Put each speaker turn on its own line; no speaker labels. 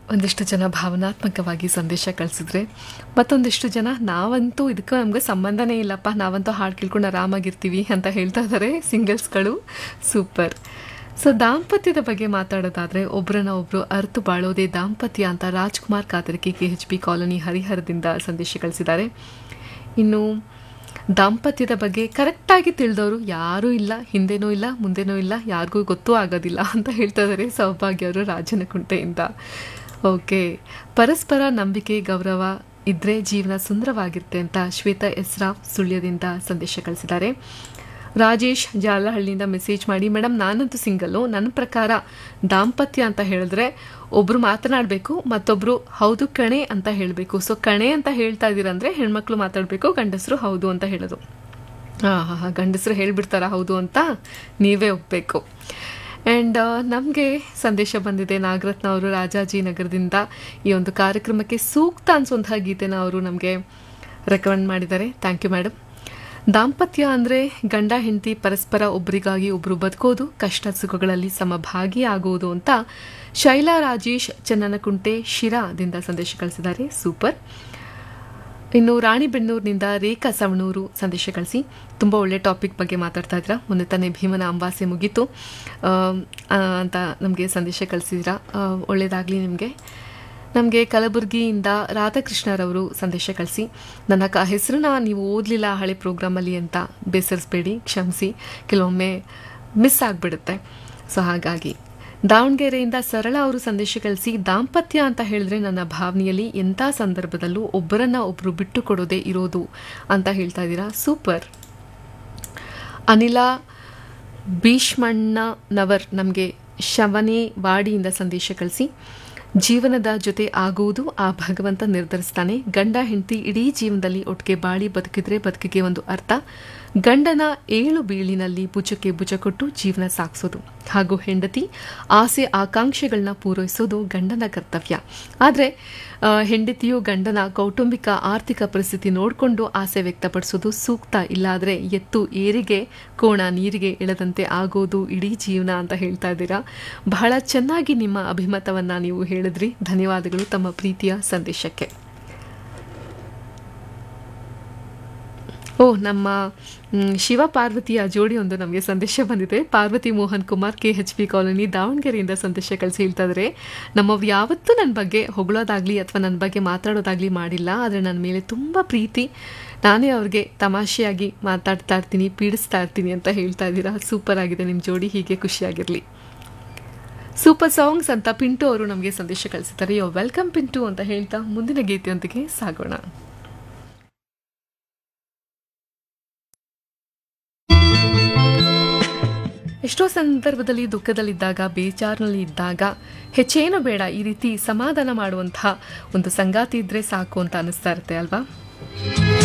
ಒಂದಿಷ್ಟು ಜನ ಭಾವನಾತ್ಮಕವಾಗಿ ಸಂದೇಶ ಕಳಿಸಿದ್ರೆ ಮತ್ತೊಂದಿಷ್ಟು ಜನ ನಾವಂತೂ ಇದಕ್ಕೆ ನಮಗೆ ಸಂಬಂಧನೇ ಇಲ್ಲಪ್ಪ ನಾವಂತೂ ಹಾಡು ಕೇಳ್ಕೊಂಡು ಆರಾಮಾಗಿರ್ತೀವಿ ಅಂತ ಹೇಳ್ತಾ ಇದ್ದಾರೆ ಸಿಂಗಲ್ಸ್ಗಳು ಸೂಪರ್ ಸೊ ದಾಂಪತ್ಯದ ಬಗ್ಗೆ ಮಾತಾಡೋದಾದರೆ ಒಬ್ಬರನ್ನ ಒಬ್ಬರು ಅರ್ತು ಬಾಳೋದೇ ದಾಂಪತ್ಯ ಅಂತ Rajkumar Katarki K H B colony ಹರಿಹರದಿಂದ ಸಂದೇಶ ಕಳಿಸಿದ್ದಾರೆ ಇನ್ನು ದಾಂಪತ್ಯದ ಬಗ್ಗೆ ಕರೆಕ್ಟಾಗಿ ತಿಳಿದವರು ಯಾರೂ ಇಲ್ಲ ಹಿಂದೆನೂ ಇಲ್ಲ ಮುಂದೆನೂ ಇಲ್ಲ ಯಾರಿಗೂ ಗೊತ್ತೂ ಆಗೋದಿಲ್ಲ ಅಂತ ಹೇಳ್ತಾ ಇದ್ದಾರೆ ಸೌಭಾಗ್ಯ ಅವರು ರಾಜನಕುಂಟೆಯಿಂದ ಓಕೆ ಪರಸ್ಪರ ನಂಬಿಕೆ ಗೌರವ ಇದ್ರೆ ಜೀವನ ಸುಂದರವಾಗಿರುತ್ತೆ ಅಂತ ಶ್ವೇತಾ ಎಸ್ ರಾವ್ ಸುಳ್ಯದಿಂದ ಸಂದೇಶ ಕಳಿಸಿದ್ದಾರೆ ರಾಜೇಶ್ ಜಾಲಹಳ್ಳಿಯಿಂದ ಮೆಸೇಜ್ ಮಾಡಿ ಮೇಡಮ್ ನಾನಂತೂ ಸಿಂಗಲ್ಲು ನನ್ನ ಪ್ರಕಾರ ದಾಂಪತ್ಯ ಅಂತ ಹೇಳಿದ್ರೆ ಒಬ್ರು ಮಾತನಾಡಬೇಕು ಮತ್ತೊಬ್ರು ಹೌದು ಕಣೆ ಅಂತ ಹೇಳಬೇಕು ಸೊ ಕಣೆ ಅಂತ ಹೇಳ್ತಾ ಇದ್ದೀರಂದ್ರೆ ಹೆಣ್ಮಕ್ಳು ಮಾತಾಡಬೇಕು ಗಂಡಸರು ಹೌದು ಅಂತ ಹೇಳೋದು ಹಾಂ ಹಾಂ ಹಾಂ ಗಂಡಸರು ಹೇಳ್ಬಿಡ್ತಾರ ಹೌದು ಅಂತ ನೀವೇ ಒಪ್ಪಬೇಕು ಆ್ಯಂಡ್ ನಮಗೆ ಸಂದೇಶ ಬಂದಿದೆ ನಾಗರತ್ನ ಅವರು ರಾಜಾಜಿನಗರದಿಂದ ಈ ಒಂದು ಕಾರ್ಯಕ್ರಮಕ್ಕೆ ಸೂಕ್ತ ಅನಿಸುವಂತಹ ಗೀತೆನ ಅವರು ನಮಗೆ ರೆಕಮೆಂಡ್ ಮಾಡಿದ್ದಾರೆ ಥ್ಯಾಂಕ್ ಯು ಮೇಡಮ್ ದಾಂಪತ್ಯ ಅಂದರೆ ಗಂಡ ಹೆಂಡತಿ ಪರಸ್ಪರ ಒಬ್ರಿಗಾಗಿ ಒಬ್ರು ಬದುಕೋದು ಕಷ್ಟ ಸುಖಗಳಲ್ಲಿ ಸಮಭಾಗಿ ಆಗುವುದು ಅಂತ ಶೈಲಾ ರಾಜೇಶ್ ಚನ್ನನಕುಂಟೆ ಶಿರಾದಿಂದ ಸಂದೇಶ ಕಳಿಸಿದ್ದಾರೆ ಸೂಪರ್ ಇನ್ನು ರಾಣಿಬೆನ್ನೂರಿನಿಂದ ರೇಖಾ ಸವಣೂರು ಸಂದೇಶ ಕಳಿಸಿ ತುಂಬ ಒಳ್ಳೆ ಟಾಪಿಕ್ ಬಗ್ಗೆ ಮಾತಾಡ್ತಾ ಇದ್ದೀರಾ ಮೊನ್ನೆ ತಾನೇ ಭೀಮನ ಅಂಬಾಸೆ ಮುಗೀತು ಆ, ಅಂತ ನಮಗೆ ಸಂದೇಶ ಕಳಿಸಿದ್ದೀರಾ ಒಳ್ಳೆಯದಾಗಲಿ ನಿಮಗೆ ನಮಗೆ ಕಲಬುರಗಿಯಿಂದ ರಾಧಾಕೃಷ್ಣರವರು ಸಂದೇಶ ಕಳಿಸಿ ನನ್ನ ಕ ಹೆಸರನ್ನ ನೀವು ಓದಲಿಲ್ಲ ಹಳೆ ಪ್ರೋಗ್ರಾಮಲ್ಲಿ ಅಂತ ಬೇಸರಿಸಬೇಡಿ ಕ್ಷಮಿಸಿ ಕೆಲವೊಮ್ಮೆ ಮಿಸ್ ಆಗಿಬಿಡುತ್ತೆ ಸೊ ಹಾಗಾಗಿ ದಾವಣಗೆರೆಯಿಂದ ಸರಳ ಅವರು ಸಂದೇಶ ಕಳಿಸಿ ದಾಂಪತ್ಯ ಅಂತ ಹೇಳಿದ್ರೆ ನನ್ನ ಭಾವನೆಯಲ್ಲಿ ಎಂಥ ಸಂದರ್ಭದಲ್ಲೂ ಒಬ್ಬರನ್ನ ಒಬ್ಬರು ಬಿಟ್ಟು ಕೊಡೋದೇ ಇರೋದು ಅಂತ ಹೇಳ್ತಾ ಇದ್ದೀರಾ ಸೂಪರ್ ಅನಿಲ ಭೀಷ್ಮಣ್ಣನವರ್ ನಮಗೆ ಶವನೇ ವಾಡಿಯಿಂದ ಸಂದೇಶ ಕಳಿಸಿ ಜೀವನದ ಜೊತೆ ಆಗುವುದು ಆ ಭಗವಂತ ನಿರ್ಧರಿಸ್ತಾನೆ ಗಂಡ ಹೆಂಡತಿ ಇಡೀ ಜೀವನದಲ್ಲಿ ಒಟ್ಟಿಗೆ ಬಾಳಿ ಬದುಕಿದ್ರೆ ಬದುಕಿಗೆ ಒಂದು ಅರ್ಥ ಗಂಡನ ಏಳು ಬೀಳಿನಲ್ಲಿ ಭುಜಕ್ಕೆ ಭುಜ ಕೊಟ್ಟು ಜೀವನ ಸಾಗಿಸೋದು ಹಾಗೂ ಹೆಂಡತಿ ಆಸೆ ಆಕಾಂಕ್ಷೆಗಳನ್ನ ಪೂರೈಸೋದು ಗಂಡನ ಕರ್ತವ್ಯ ಆದರೆ ಹೆಂಡತಿಯು ಗಂಡನ ಕೌಟುಂಬಿಕ ಆರ್ಥಿಕ ಪರಿಸ್ಥಿತಿ ನೋಡಿಕೊಂಡು ಆಸೆ ವ್ಯಕ್ತಪಡಿಸೋದು ಸೂಕ್ತ ಇಲ್ಲಾದರೆ ಎತ್ತು ಏರಿಗೆ ಕೋಣ ನೀರಿಗೆ ಇಳದಂತೆ ಆಗೋದು ಇಡೀ ಜೀವನ ಅಂತ ಹೇಳ್ತಾ ಇದ್ದೀರಾ ಬಹಳ ಚೆನ್ನಾಗಿ ನಿಮ್ಮ ಅಭಿಮತವನ್ನು ನೀವು ಹೇಳಿದ್ರಿ ಧನ್ಯವಾದಗಳು ತಮ್ಮ ಪ್ರೀತಿಯ ಸಂದೇಶಕ್ಕೆ ಓ ನಮ್ಮ ಮ್, ಶಿವ ಪಾರ್ವತಿಯ ಜೋಡಿ ಒಂದು ನಮಗೆ ಸಂದೇಶ ಬಂದಿದೆ Parvati Mohan Kumar K H P colony ದಾವಣಗೆರೆಯಿಂದ ಸಂದೇಶ ಕಳಿಸಿ ಹೇಳ್ತಾ ಇದ್ದಾರೆ ನಮ್ಮವ್ರು ಯಾವತ್ತೂ ನನ್ನ ಬಗ್ಗೆ ಹೊಗಳೋದಾಗ್ಲಿ ಅಥವಾ ನನ್ನ ಬಗ್ಗೆ ಮಾತಾಡೋದಾಗ್ಲಿ ಮಾಡಿಲ್ಲ ಆದರೆ ನನ್ನ ಮೇಲೆ ತುಂಬ ಪ್ರೀತಿ ನಾನೇ ಅವ್ರಿಗೆ ತಮಾಷೆಯಾಗಿ ಮಾತಾಡ್ತಾ ಇರ್ತೀನಿ ಪೀಡಿಸ್ತಾ ಇರ್ತೀನಿ ಅಂತ ಹೇಳ್ತಾ ಇದ್ದೀರಾ ಸೂಪರ್ ಆಗಿದೆ ನಿಮ್ಮ ಜೋಡಿ ಹೀಗೆ ಖುಷಿಯಾಗಿರಲಿ ಸೂಪರ್ ಸಾಂಗ್ಸ್ ಅಂತ ಪಿಂಟು ಅವರು ನಮಗೆ ಸಂದೇಶ ಕಳಿಸಿದ್ದಾರೆ ಯೋ ವೆಲ್ಕಮ್ ಪಿಂಟು ಅಂತ ಹೇಳ್ತಾ ಮುಂದಿನ ಗೀತೆಯೊಂದಿಗೆ ಸಾಗೋಣ ಎಷ್ಟೋ ಸಂದರ್ಭದಲ್ಲಿ ದುಃಖದಲ್ಲಿದ್ದಾಗ ಬೇಜಾರಿನಲ್ಲಿ ಇದ್ದಾಗ ಹೆಚ್ಚೇನು ಬೇಡ ಈ ರೀತಿ ಸಮಾಧಾನ ಮಾಡುವಂತಹ ಒಂದು ಸಂಗಾತಿ ಇದ್ರೆ ಸಾಕು ಅಂತ ಅನಿಸ್ತಾ ಇರುತ್ತೆ ಅಲ್ವಾ